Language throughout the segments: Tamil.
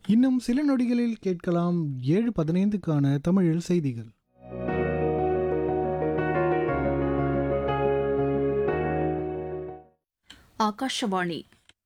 இன்னும் சில நொடிகளில் கேட்கலாம் ஏழு பதினைந்துக்கான தமிழில் செய்திகள் ಆಕಾಶವಾಣಿ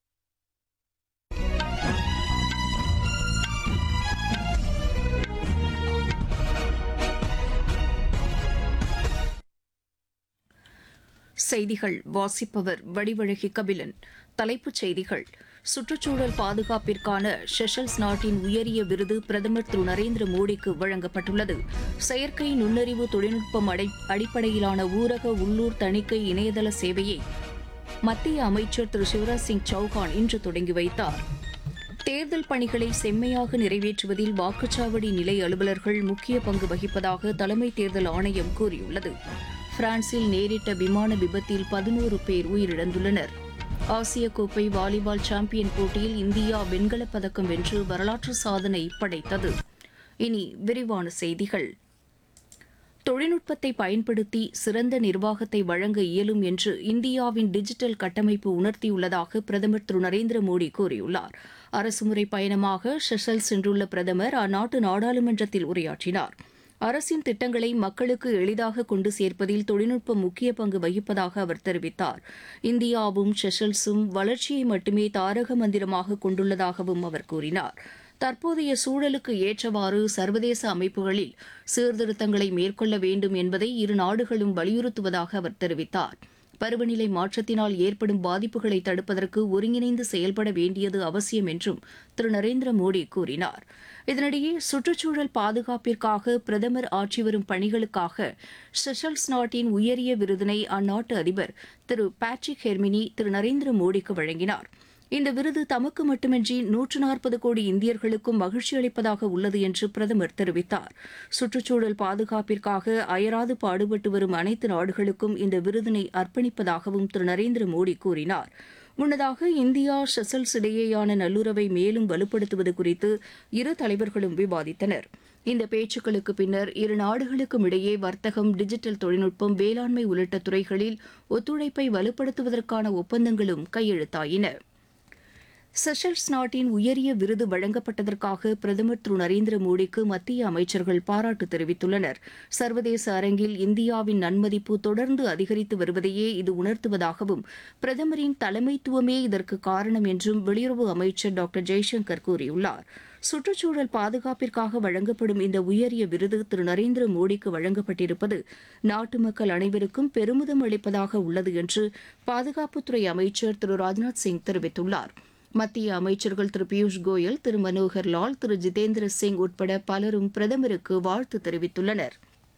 செய்திகள் வாசிப்பவர் வடிவழகி கபிலன் தலைப்புச் செய்திகள் சுற்றுச்சூழல் பாதுகாப்பிற்கான ஷெஷல்ஸ் நாட்டின் உயரிய விருது பிரதமர் திரு நரேந்திர மோடிக்கு வழங்கப்பட்டுள்ளது செயற்கை நுண்ணறிவு தொழில்நுட்பம் அடை அடிப்படையிலான ஊரக உள்ளூர் தணிக்கை இணையதள சேவையை மத்திய அமைச்சர் திரு சிவராஜ் சிங் சௌகான் இன்று தொடங்கி வைத்தார் தேர்தல் பணிகளை செம்மையாக நிறைவேற்றுவதில் வாக்குச்சாவடி நிலை அலுவலர்கள் முக்கிய பங்கு வகிப்பதாக தலைமை தேர்தல் ஆணையம் கூறியுள்ளது பிரான்சில் நேரிட்ட விமான விபத்தில் பதினோரு பேர் உயிரிழந்துள்ளனர் ஆசிய கோப்பை வாலிபால் சாம்பியன் போட்டியில் இந்தியா வெண்கலப் பதக்கம் வென்று வரலாற்று சாதனை படைத்தது இனி விரிவான செய்திகள் தொழில்நுட்பத்தை பயன்படுத்தி சிறந்த நிர்வாகத்தை வழங்க இயலும் என்று இந்தியாவின் டிஜிட்டல் கட்டமைப்பு உணர்த்தியுள்ளதாக பிரதமர் திரு நரேந்திர மோடி கூறியுள்ளார் அரசுமுறை பயணமாக ஷெஷல் சென்றுள்ள பிரதமர் அந்நாட்டு நாடாளுமன்றத்தில் உரையாற்றினார் அரசின் திட்டங்களை மக்களுக்கு எளிதாக கொண்டு சேர்ப்பதில் தொழில்நுட்பம் முக்கிய பங்கு வகிப்பதாக அவர் தெரிவித்தார் இந்தியாவும் ஷெஷல்ஸும் வளர்ச்சியை மட்டுமே தாரக மந்திரமாக கொண்டுள்ளதாகவும் அவர் கூறினார் தற்போதைய சூழலுக்கு ஏற்றவாறு சர்வதேச அமைப்புகளில் சீர்திருத்தங்களை மேற்கொள்ள வேண்டும் என்பதை இரு நாடுகளும் வலியுறுத்துவதாக அவர் தெரிவித்தார் பருவநிலை மாற்றத்தினால் ஏற்படும் பாதிப்புகளை தடுப்பதற்கு ஒருங்கிணைந்து செயல்பட வேண்டியது அவசியம் என்றும் திரு நரேந்திர மோடி கூறினார் இதனிடையே சுற்றுச்சூழல் பாதுகாப்பிற்காக பிரதமர் ஆற்றி வரும் பணிகளுக்காக செஷல்ஸ் நாட்டின் உயரிய விருதினை அந்நாட்டு அதிபர் திரு பேட்ரிக் ஹெர்மினி திரு நரேந்திர மோடிக்கு வழங்கினார் இந்த விருது தமக்கு மட்டுமின்றி நூற்று நாற்பது கோடி இந்தியர்களுக்கும் மகிழ்ச்சி அளிப்பதாக உள்ளது என்று பிரதமர் தெரிவித்தார் சுற்றுச்சூழல் பாதுகாப்பிற்காக அயராது பாடுபட்டு வரும் அனைத்து நாடுகளுக்கும் இந்த விருதினை அர்ப்பணிப்பதாகவும் திரு நரேந்திர மோடி கூறினார் முன்னதாக இந்தியா ஷெசல்ஸ் இடையேயான நல்லுறவை மேலும் வலுப்படுத்துவது குறித்து இரு தலைவர்களும் விவாதித்தனர் இந்த பேச்சுக்களுக்கு பின்னர் இரு நாடுகளுக்கும் இடையே வர்த்தகம் டிஜிட்டல் தொழில்நுட்பம் வேளாண்மை உள்ளிட்ட துறைகளில் ஒத்துழைப்பை வலுப்படுத்துவதற்கான ஒப்பந்தங்களும் கையெழுத்தாயின செஷல்ஸ் நாட்டின் உயரிய விருது வழங்கப்பட்டதற்காக பிரதமர் திரு நரேந்திர மோடிக்கு மத்திய அமைச்சர்கள் பாராட்டு தெரிவித்துள்ளனர் சர்வதேச அரங்கில் இந்தியாவின் நன்மதிப்பு தொடர்ந்து அதிகரித்து வருவதையே இது உணர்த்துவதாகவும் பிரதமரின் தலைமைத்துவமே இதற்கு காரணம் என்றும் வெளியுறவு அமைச்சர் டாக்டர் ஜெய்சங்கர் கூறியுள்ளார் சுற்றுச்சூழல் பாதுகாப்பிற்காக வழங்கப்படும் இந்த உயரிய விருது திரு நரேந்திர மோடிக்கு வழங்கப்பட்டிருப்பது நாட்டு மக்கள் அனைவருக்கும் பெருமிதம் அளிப்பதாக உள்ளது என்று பாதுகாப்புத்துறை அமைச்சர் திரு ராஜ்நாத் சிங் தெரிவித்துள்ளார் மத்திய அமைச்சர்கள் திரு பியூஷ் கோயல் திரு மனோகர் லால் திரு ஜிதேந்திர சிங் உட்பட பலரும் பிரதமருக்கு வாழ்த்து தெரிவித்துள்ளனர்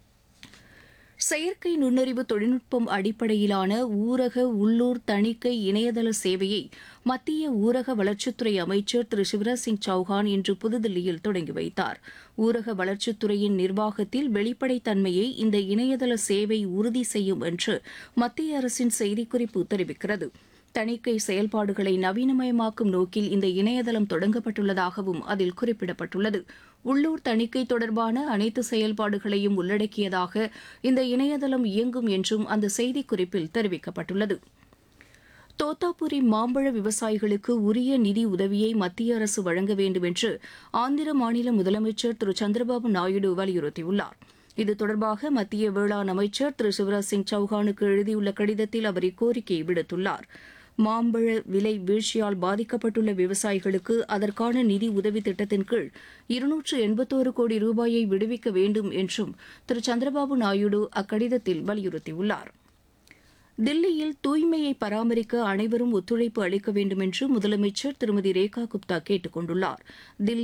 செயற்கை நுண்ணறிவு தொழில்நுட்பம் அடிப்படையிலான ஊரக உள்ளூர் தணிக்கை இணையதள சேவையை மத்திய ஊரக வளர்ச்சித்துறை அமைச்சர் திரு சிவராஜ் சிங் சௌஹான் இன்று புதுதில்லியில் தொடங்கி வைத்தார் ஊரக வளர்ச்சித்துறையின் நிர்வாகத்தில் வெளிப்படைத்தன்மையை இந்த இணையதள சேவை உறுதி செய்யும் என்று மத்திய அரசின் செய்திக்குறிப்பு தெரிவிக்கிறது தணிக்கை செயல்பாடுகளை நவீனமயமாக்கும் நோக்கில் இந்த இணையதளம் தொடங்கப்பட்டுள்ளதாகவும் அதில் குறிப்பிடப்பட்டுள்ளது உள்ளூர் தணிக்கை தொடர்பான அனைத்து செயல்பாடுகளையும் உள்ளடக்கியதாக இந்த இணையதளம் இயங்கும் என்றும் அந்த செய்திக்குறிப்பில் தெரிவிக்கப்பட்டுள்ளது தோத்தாபுரி மாம்பழ விவசாயிகளுக்கு உரிய நிதி உதவியை மத்திய அரசு வழங்க வேண்டும் என்று ஆந்திர மாநில முதலமைச்சர் திரு சந்திரபாபு நாயுடு வலியுறுத்தியுள்ளார் இது தொடர்பாக மத்திய வேளாண் அமைச்சர் திரு சிவராஜ் சிங் சௌஹானுக்கு எழுதியுள்ள கடிதத்தில் அவர் இக்கோரிக்கையை விடுத்துள்ளார் மாம்பழ விலை வீழ்ச்சியால் பாதிக்கப்பட்டுள்ள விவசாயிகளுக்கு அதற்கான நிதி உதவி திட்டத்தின் கீழ் இருநூற்று எண்பத்தோரு கோடி ரூபாயை விடுவிக்க வேண்டும் என்றும் திரு சந்திரபாபு நாயுடு அக்கடிதத்தில் வலியுறுத்தியுள்ளார் தில்லியில் தூய்மையை பராமரிக்க அனைவரும் ஒத்துழைப்பு அளிக்க வேண்டும் என்று முதலமைச்சர் திருமதி ரேகா குப்தா கேட்டுக் கொண்டுள்ளார் தில்லி